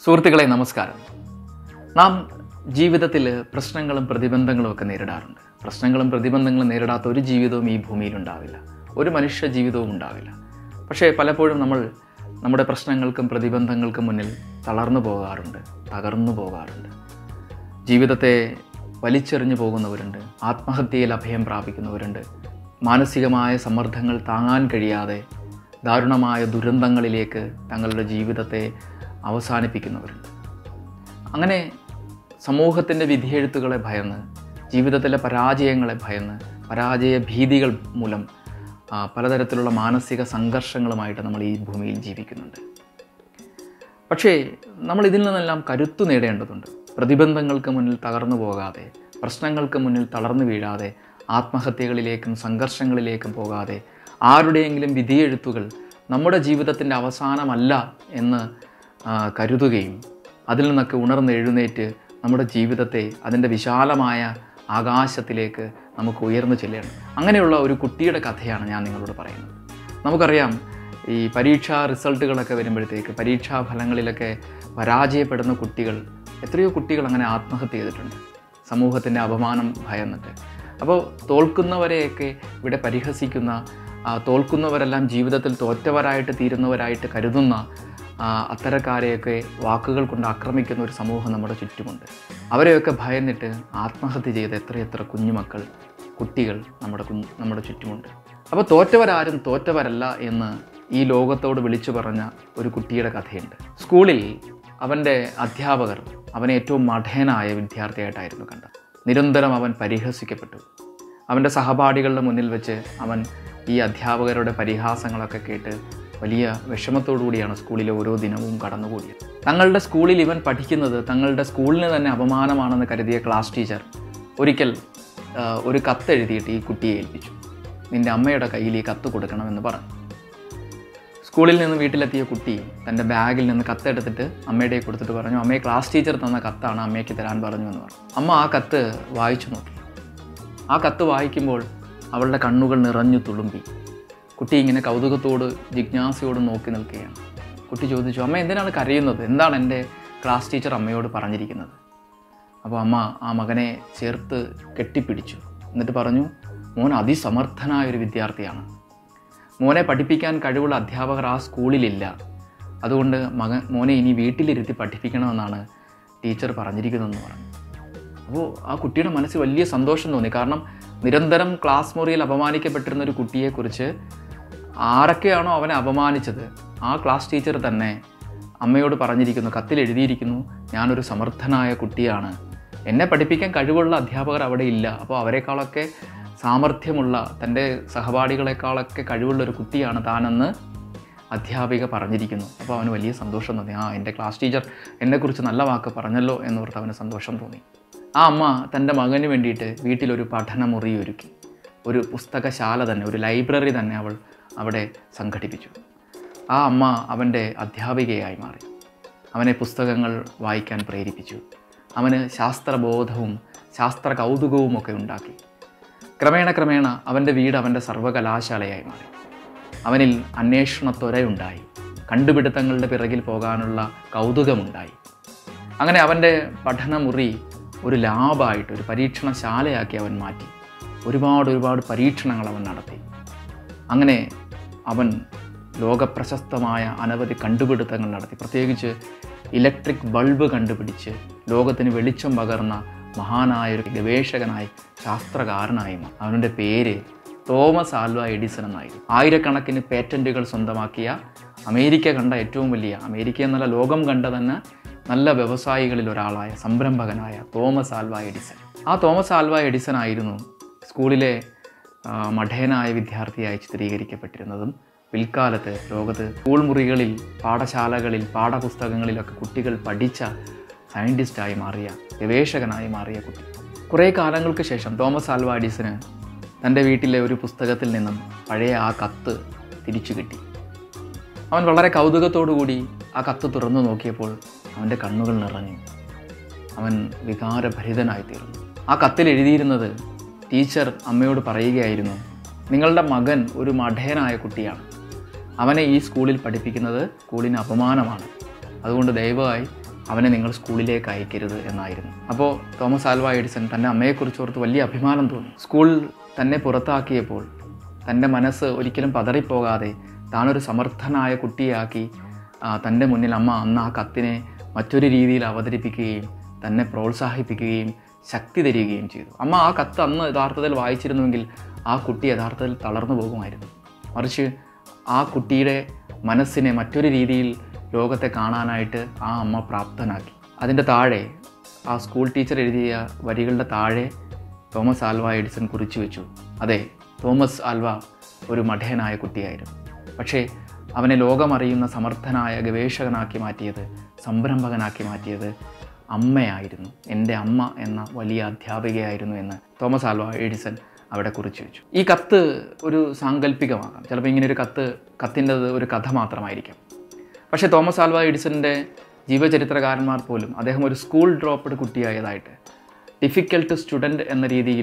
സുഹൃത്തുക്കളെ നമസ്കാരം നാം ജീവിതത്തിൽ പ്രശ്നങ്ങളും പ്രതിബന്ധങ്ങളും ഒക്കെ നേരിടാറുണ്ട് പ്രശ്നങ്ങളും പ്രതിബന്ധങ്ങളും നേരിടാത്ത ഒരു ജീവിതവും ഈ ഭൂമിയിൽ ഉണ്ടാവില്ല ഒരു മനുഷ്യ ജീവിതവും ഉണ്ടാവില്ല പക്ഷേ പലപ്പോഴും നമ്മൾ നമ്മുടെ പ്രശ്നങ്ങൾക്കും പ്രതിബന്ധങ്ങൾക്കും മുന്നിൽ തളർന്നു പോകാറുണ്ട് തകർന്നു പോകാറുണ്ട് ജീവിതത്തെ വലിച്ചെറിഞ്ഞു പോകുന്നവരുണ്ട് ആത്മഹത്യയിൽ അഭയം പ്രാപിക്കുന്നവരുണ്ട് മാനസികമായ സമ്മർദ്ദങ്ങൾ താങ്ങാൻ കഴിയാതെ ദാരുണമായ ദുരന്തങ്ങളിലേക്ക് തങ്ങളുടെ ജീവിതത്തെ അവസാനിപ്പിക്കുന്നവരുണ്ട് അങ്ങനെ സമൂഹത്തിൻ്റെ വിധിയെഴുത്തുകളെ ഭയന്ന് ജീവിതത്തിലെ പരാജയങ്ങളെ ഭയന്ന് പരാജയ ഭീതികൾ മൂലം ആ, പലതരത്തിലുള്ള മാനസിക സംഘർഷങ്ങളുമായിട്ട് നമ്മൾ ഈ ഭൂമിയിൽ ജീവിക്കുന്നുണ്ട് പക്ഷേ നമ്മൾ ഇതിൽ നിന്നെല്ലാം കരുത്തു നേടേണ്ടതുണ്ട് പ്രതിബന്ധങ്ങൾക്ക് മുന്നിൽ തകർന്നു പോകാതെ പ്രശ്നങ്ങൾക്ക് മുന്നിൽ തളർന്നു വീഴാതെ ആത്മഹത്യകളിലേക്കും സംഘർഷങ്ങളിലേക്കും പോകാതെ ആരുടെയെങ്കിലും വിധിയെഴുത്തുകൾ നമ്മുടെ ജീവിതത്തിൻ്റെ അവസാനമല്ല എന്ന് ആ, കരുതുകയും അതിൽ നിന്നൊക്കെ ഉണർന്ന് എഴുന്നേറ്റ് നമ്മുടെ ജീവിതത്തെ അതിൻ്റെ വിശാലമായ ആകാശത്തിലേക്ക് നമുക്ക് ഉയർന്നു ചെല്ലണം അങ്ങനെയുള്ള ഒരു കുട്ടിയുടെ കഥയാണ് ഞാൻ നിങ്ങളോട് പറയുന്നത് നമുക്കറിയാം ഈ പരീക്ഷാ റിസൾട്ടുകളൊക്കെ വരുമ്പോഴത്തേക്ക് പരീക്ഷാ ഫലങ്ങളിലൊക്കെ പരാജയപ്പെടുന്ന കുട്ടികൾ എത്രയോ കുട്ടികൾ അങ്ങനെ ആത്മഹത്യ ചെയ്തിട്ടുണ്ട് സമൂഹത്തിൻ്റെ അപമാനം ഭയന്നിട്ട് അപ്പോൾ തോൽക്കുന്നവരെയൊക്കെ ഇവിടെ പരിഹസിക്കുന്ന ആ, തോൽക്കുന്നവരെല്ലാം ജീവിതത്തിൽ തോറ്റവരായിട്ട് തീരുന്നവരായിട്ട് കരുതുന്ന ആ, അത്തരക്കാരെയൊക്കെ വാക്കുകൾ കൊണ്ട് ആക്രമിക്കുന്ന ഒരു സമൂഹം നമ്മുടെ ചുറ്റുമുണ്ട് അവരെയൊക്കെ ഭയന്നിട്ട് ആത്മഹത്യ ചെയ്ത എത്രയെത്ര കുഞ്ഞുമക്കൾ കുട്ടികൾ നമ്മുടെ കുഞ്ഞ് നമ്മുടെ ചുറ്റുമുണ്ട് അപ്പോൾ തോറ്റവരാരും തോറ്റവരല്ല എന്ന് ഈ ലോകത്തോട് വിളിച്ചു പറഞ്ഞ ഒരു കുട്ടിയുടെ കഥയുണ്ട് സ്കൂളിൽ അവൻ്റെ അധ്യാപകർ അവനെ ഏറ്റവും മഠേനായ വിദ്യാർത്ഥിയായിട്ടായിരുന്നു കണ്ടത് നിരന്തരം അവൻ പരിഹസിക്കപ്പെട്ടു അവൻ്റെ സഹപാഠികളുടെ മുന്നിൽ വെച്ച് അവൻ ഈ അധ്യാപകരുടെ പരിഹാസങ്ങളൊക്കെ കേട്ട് വലിയ വിഷമത്തോടു കൂടിയാണ് സ്കൂളിലെ ഓരോ ദിനവും കടന്നുകൂടിയത് തങ്ങളുടെ സ്കൂളിൽ ഇവൻ പഠിക്കുന്നത് തങ്ങളുടെ സ്കൂളിന് തന്നെ അപമാനമാണെന്ന് കരുതിയ ക്ലാസ് ടീച്ചർ ഒരിക്കൽ ആ, ഒരു കത്ത് എഴുതിയിട്ട് ഈ കുട്ടിയെ ഏൽപ്പിച്ചു നിൻ്റെ അമ്മയുടെ കയ്യിൽ ഈ കത്ത് കൊടുക്കണമെന്ന് പറഞ്ഞു സ്കൂളിൽ നിന്ന് വീട്ടിലെത്തിയ കുട്ടി തൻ്റെ ബാഗിൽ നിന്ന് കത്തെടുത്തിട്ട് അമ്മയുടെ കയ്യിൽ കൊടുത്തിട്ട് പറഞ്ഞു അമ്മയെ ക്ലാസ് ടീച്ചർ തന്ന കത്താണ് അമ്മയ്ക്ക് തരാൻ പറഞ്ഞു എന്ന് പറഞ്ഞു അമ്മ ആ കത്ത് വായിച്ചു നോക്കി ആ കത്ത് വായിക്കുമ്പോൾ അവളുടെ കണ്ണുകൾ നിറഞ്ഞു തുളുമ്പി കുട്ടി ഇങ്ങനെ കൗതുകത്തോട് ജിജ്ഞാസയോട് നോക്കി നിൽക്കുകയാണ് കുട്ടി ചോദിച്ചു അമ്മ എന്തിനാണ് കരയുന്നത് എന്താണ് എൻ്റെ ക്ലാസ് ടീച്ചർ അമ്മയോട് പറഞ്ഞിരിക്കുന്നത് അപ്പോൾ അമ്മ ആ മകനെ ചേർത്ത് കെട്ടിപ്പിടിച്ചു എന്നിട്ട് പറഞ്ഞു മോൻ അതിസമർത്ഥനായ ഒരു വിദ്യാർത്ഥിയാണ് മോനെ പഠിപ്പിക്കാൻ കഴിവുള്ള അധ്യാപകർ ആ സ്കൂളിലില്ല അതുകൊണ്ട് മകൻ മോനെ ഇനി വീട്ടിലിരുത്തി പഠിപ്പിക്കണമെന്നാണ് ടീച്ചർ പറഞ്ഞിരിക്കുന്നതെന്ന് പറഞ്ഞു അപ്പോൾ ആ കുട്ടിയുടെ മനസ്സിൽ വലിയ സന്തോഷം തോന്നി കാരണം നിരന്തരം ക്ലാസ് മുറിയിൽ അപമാനിക്കപ്പെട്ടിരുന്ന ഒരു കുട്ടിയെക്കുറിച്ച് ആരൊക്കെയാണോ അവനെ അപമാനിച്ചത് ആ ക്ലാസ് ടീച്ചർ തന്നെ അമ്മയോട് പറഞ്ഞിരിക്കുന്നു കത്തിൽ എഴുതിയിരിക്കുന്നു ഞാനൊരു സമർത്ഥനായ കുട്ടിയാണ് എന്നെ പഠിപ്പിക്കാൻ കഴിവുള്ള അധ്യാപകർ അവിടെ ഇല്ല അപ്പോൾ അവരെക്കാളൊക്കെ സാമർഥ്യമുള്ള തൻ്റെ സഹപാഠികളെക്കാളൊക്കെ കഴിവുള്ള ഒരു കുട്ടിയാണ് താനെന്ന് അധ്യാപിക പറഞ്ഞിരിക്കുന്നു അപ്പോൾ അവന് വലിയ സന്തോഷം തോന്നി ആ എൻ്റെ ക്ലാസ് ടീച്ചർ എന്നെക്കുറിച്ച് നല്ല വാക്ക് പറഞ്ഞല്ലോ എന്നോർത്ത് അവന് സന്തോഷം തോന്നി ആ അമ്മ തൻ്റെ മകന് വേണ്ടിയിട്ട് വീട്ടിലൊരു പഠനമുറി ഒരുക്കി ഒരു പുസ്തകശാല തന്നെ ഒരു ലൈബ്രറി തന്നെ അവൾ അവിടെ സംഘടിപ്പിച്ചു ആ അമ്മ അവൻ്റെ അധ്യാപികയായി മാറി അവനെ പുസ്തകങ്ങൾ വായിക്കാൻ പ്രേരിപ്പിച്ചു അവന് ശാസ്ത്രബോധവും ശാസ്ത്ര കൗതുകവും ഒക്കെ ഉണ്ടാക്കി ക്രമേണ ക്രമേണ അവൻ്റെ വീട് അവൻ്റെ സർവകലാശാലയായി മാറി അവനിൽ അന്വേഷണത്വരയുണ്ടായി കണ്ടുപിടുത്തങ്ങളുടെ പിറകിൽ പോകാനുള്ള കൗതുകമുണ്ടായി അങ്ങനെ അവൻ്റെ പഠനമുറി ഒരു ലാബായിട്ട് ഒരു പരീക്ഷണശാലയാക്കി അവൻ മാറ്റി ഒരുപാട് ഒരുപാട് പരീക്ഷണങ്ങൾ അവൻ നടത്തി അങ്ങനെ അവൻ ലോകപ്രശസ്തമായ അനവധി കണ്ടുപിടുത്തങ്ങൾ നടത്തി പ്രത്യേകിച്ച് ഇലക്ട്രിക് ബൾബ് കണ്ടുപിടിച്ച് ലോകത്തിന് വെളിച്ചം പകർന്ന മഹാനായ ഒരു ഗവേഷകനായി ശാസ്ത്രകാരനായി മാറി. അവൻ്റെ പേര് തോമസ് ആൽവ എഡിസൺ എന്നായിരുന്നു ആയിരക്കണക്കിന് പേറ്റൻറ്റുകൾ സ്വന്തമാക്കിയ അമേരിക്ക കണ്ട ഏറ്റവും വലിയ അമേരിക്ക എന്നല്ല ലോകം കണ്ട തന്നെ നല്ല വ്യവസായികളിൽ ഒരാളായ സംരംഭകനായ തോമസ് ആൽവ എഡിസൺ ആ തോമസ് ആൽവ എഡിസൺ ആയിരുന്നു സ്കൂളിലെ ആ, മഠേനായ വിദ്യാർത്ഥിയായി ചിത്രീകരിക്കപ്പെട്ടിരുന്നതും പിൽക്കാലത്ത് ലോകത്ത് സ്കൂൾ മുറികളിൽ പാഠശാലകളിൽ പാഠപുസ്തകങ്ങളിലൊക്കെ കുട്ടികൾ പഠിച്ച സയൻറ്റിസ്റ്റായി മാറിയ ഗവേഷകനായി മാറിയ കുട്ടി കുറേ കാലങ്ങൾക്ക് ശേഷം തോമസ് ആൽവ എഡിസന് തൻ്റെ വീട്ടിലെ ഒരു പുസ്തകത്തിൽ നിന്നും പഴയ ആ കത്ത് തിരിച്ചു കിട്ടി അവൻ വളരെ കൗതുകത്തോടു കൂടി ആ കത്ത് തുറന്നു നോക്കിയപ്പോൾ അവൻ്റെ കണ്ണുകൾ നിറഞ്ഞു അവൻ വികാരഭരിതനായി തീർന്നു ആ കത്തിൽ എഴുതിയിരുന്നത് ടീച്ചർ അമ്മയോട് പറയുകയായിരുന്നു നിങ്ങളുടെ മകൻ ഒരു മഠേനായ കുട്ടിയാണ് അവനെ ഈ സ്കൂളിൽ പഠിപ്പിക്കുന്നത് സ്കൂളിന് അപമാനമാണ് അതുകൊണ്ട് ദയവായി അവനെ നിങ്ങൾ സ്കൂളിലേക്ക് അയക്കരുത് എന്നായിരുന്നു അപ്പോൾ തോമസ് ആൽവ എഡിസൺ തൻ്റെ അമ്മയെക്കുറിച്ച് ഓർത്ത് വലിയ അഭിമാനം തോന്നി സ്കൂൾ തന്നെ പുറത്താക്കിയപ്പോൾ തൻ്റെ മനസ്സ് ഒരിക്കലും പതറിപ്പോകാതെ താനൊരു സമർത്ഥനായ കുട്ടിയാക്കി ആ, തൻ്റെ മുന്നിൽ അമ്മ അന്ന് ആ കത്തിനെ മറ്റൊരു രീതിയിൽ അവതരിപ്പിക്കുകയും തന്നെ പ്രോത്സാഹിപ്പിക്കുകയും ശക്തി തരികയും ചെയ്തു അമ്മ ആ കത്ത് അന്ന് യഥാർത്ഥത്തിൽ വായിച്ചിരുന്നുവെങ്കിൽ ആ കുട്ടി യഥാർത്ഥത്തിൽ തളർന്നു പോകുമായിരുന്നു മറിച്ച് ആ കുട്ടിയുടെ മനസ്സിനെ മറ്റൊരു രീതിയിൽ ലോകത്തെ കാണാനായിട്ട് ആ അമ്മ പ്രാപ്തനാക്കി അതിൻ്റെ താഴെ ആ സ്കൂൾ ടീച്ചർ എഴുതിയ വരികളുടെ താഴെ തോമസ് ആൽവ എഡിസൺ കുറിച്ചു വെച്ചു അതെ തോമസ് ആൽവ ഒരു മഠയനായ കുട്ടിയായിരുന്നു പക്ഷേ അവനെ ലോകമറിയുന്ന സമർത്ഥനായ ഗവേഷകനാക്കി മാറ്റിയത് സംരംഭകനാക്കി മാറ്റിയത് അമ്മയായിരുന്നു എൻ്റെ അമ്മ എന്ന വലിയ അധ്യാപികയായിരുന്നു എന്ന് തോമസ് ആൽവ എഡിസൺ അവിടെ കുറിച്ചു വെച്ചു ഈ കത്ത് ഒരു സാങ്കല്പികമാകാം ചിലപ്പോൾ ഇങ്ങനെ ഒരു കത്ത് കത്തിൻ്റെത് ഒരു കഥ മാത്രമായിരിക്കാം പക്ഷേ തോമസ് ആൽവ എഡിസണിൻ്റെ ജീവചരിത്രകാരന്മാർ പോലും അദ്ദേഹം ഒരു സ്കൂൾ ഡ്രോപ്പ്ഡ് കുട്ടിയായതായിട്ട് ഡിഫിക്കൽട്ട് സ്റ്റുഡൻറ്റ് എന്ന രീതിയിൽ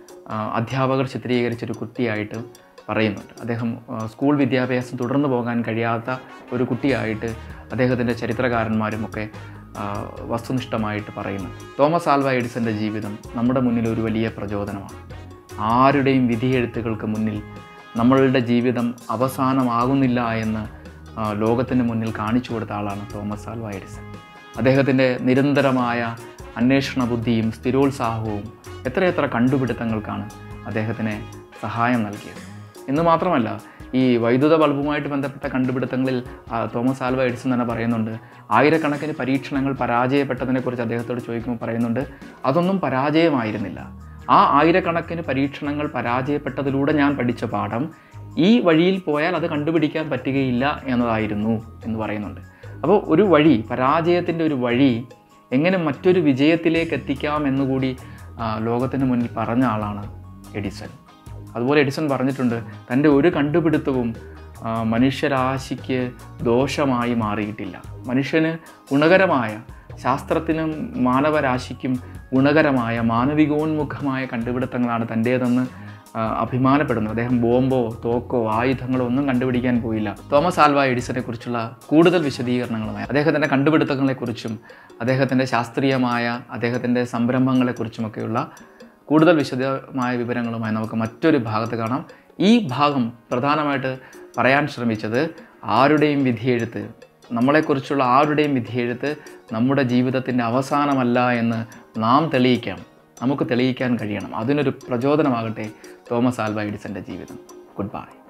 അധ്യാപകർ ചിത്രീകരിച്ചൊരു കുട്ടിയായിട്ട് പറയുന്നുണ്ട് അദ്ദേഹം ആ, സ്കൂൾ വിദ്യാഭ്യാസം തുടർന്നു പോകാൻ കഴിയാത്ത ഒരു കുട്ടിയായിട്ട് അദ്ദേഹത്തിൻ്റെ ചരിത്രകാരന്മാരും ഒക്കെ ആ, വസ്തുനിഷ്ഠമായിട്ട് പറയുന്നുണ്ട് തോമസ് ആൽവ എഡിസൻ്റെ ജീവിതം നമ്മുടെ മുന്നിൽ ഒരു വലിയ പ്രചോദനമാണ് ആരുടെയും വിധിയെഴുത്തുകൾക്ക് മുന്നിൽ നമ്മളുടെ ജീവിതം അവസാനമാകുന്നില്ല എന്ന് ആ, ലോകത്തിന് മുന്നിൽ കാണിച്ചു കൊടുത്ത ആളാണ് തോമസ് ആൽവ എഡിസൺ അദ്ദേഹത്തിൻ്റെ നിരന്തരമായ അന്വേഷണ ബുദ്ധിയും സ്ഥിരോത്സാഹവും എത്രയെത്ര കണ്ടുപിടുത്തങ്ങൾക്കാണ് അദ്ദേഹത്തിന് സഹായം നൽകിയത് എന്ന് മാത്രമല്ല ഈ വൈദ്യുത ബൾബുമായിട്ട് ബന്ധപ്പെട്ട കണ്ടുപിടുത്തങ്ങളിൽ ആ, തോമസ് ആൽവ എഡിസൺ തന്നെ പറയുന്നുണ്ട് ആയിരക്കണക്കിന് പരീക്ഷണങ്ങൾ പരാജയപ്പെട്ടതിനെക്കുറിച്ച് അദ്ദേഹത്തോട് ചോദിക്കുമ്പോൾ പറയുന്നുണ്ട് അതൊന്നും പരാജയമായിരുന്നില്ല ആ ആയിരക്കണക്കിന് പരീക്ഷണങ്ങൾ പരാജയപ്പെട്ടതിലൂടെ ഞാൻ പഠിച്ച പാഠം ഈ വഴിയിൽ പോയാൽ അത് കണ്ടുപിടിക്കാൻ പറ്റുകയില്ല എന്നതായിരുന്നു എന്ന് പറയുന്നുണ്ട് അപ്പോൾ ഒരു വഴി പരാജയത്തിൻ്റെ ഒരു വഴി എങ്ങനെ മറ്റൊരു വിജയത്തിലേക്ക് എത്തിക്കാം എന്നുകൂടി ആ, ലോകത്തിന് മുന്നിൽ പറഞ്ഞ ആളാണ് എഡിസൺ അതുപോലെ എഡിസൺ പറഞ്ഞിട്ടുണ്ട് തൻ്റെ ഒരു കണ്ടുപിടുത്തവും ആ, മനുഷ്യരാശിക്ക് ദോഷമായി മാറിയിട്ടില്ല മനുഷ്യന് ഗുണകരമായ ശാസ്ത്രത്തിനും മാനവരാശിക്കും ഗുണകരമായ മാനവികോന്മുഖമായ കണ്ടുപിടുത്തങ്ങളാണ് തൻ്റേതെന്ന് ആ, അഭിമാനപ്പെടുന്നു അദ്ദേഹം ബോംബോ തോക്കോ ആയുധങ്ങളോ ഒന്നും കണ്ടുപിടിക്കാൻ പോയില്ല തോമസ് ആൽവ എഡിസനെ കുറിച്ചുള്ള കൂടുതൽ വിശദീകരണങ്ങളുമായി അദ്ദേഹത്തിൻ്റെ കണ്ടുപിടുത്തങ്ങളെക്കുറിച്ചും അദ്ദേഹത്തിൻ്റെ ശാസ്ത്രീയമായ അദ്ദേഹത്തിൻ്റെ സംരംഭങ്ങളെക്കുറിച്ചുമൊക്കെയുള്ള കൂടുതൽ വിശദമായ വിവരങ്ങളുമായി നമുക്ക് മറ്റൊരു ഭാഗത്ത് കാണാം ഈ ഭാഗം പ്രധാനമായിട്ട് പറയാൻ ശ്രമിച്ചത് ആരുടെയും വിധിയെഴുത്ത് നമ്മളെക്കുറിച്ചുള്ള ആരുടെയും വിധിയെഴുത്ത് നമ്മുടെ ജീവിതത്തിൻ്റെ അവസാനമല്ല എന്ന് നാം തെളിയിക്കാം നമുക്ക് തെളിയിക്കാൻ കഴിയണം അതിനൊരു പ്രചോദനമാകട്ടെ തോമസ് ആൽവ എഡിസൻ്റെ ജീവിതം ഗുഡ് ബൈ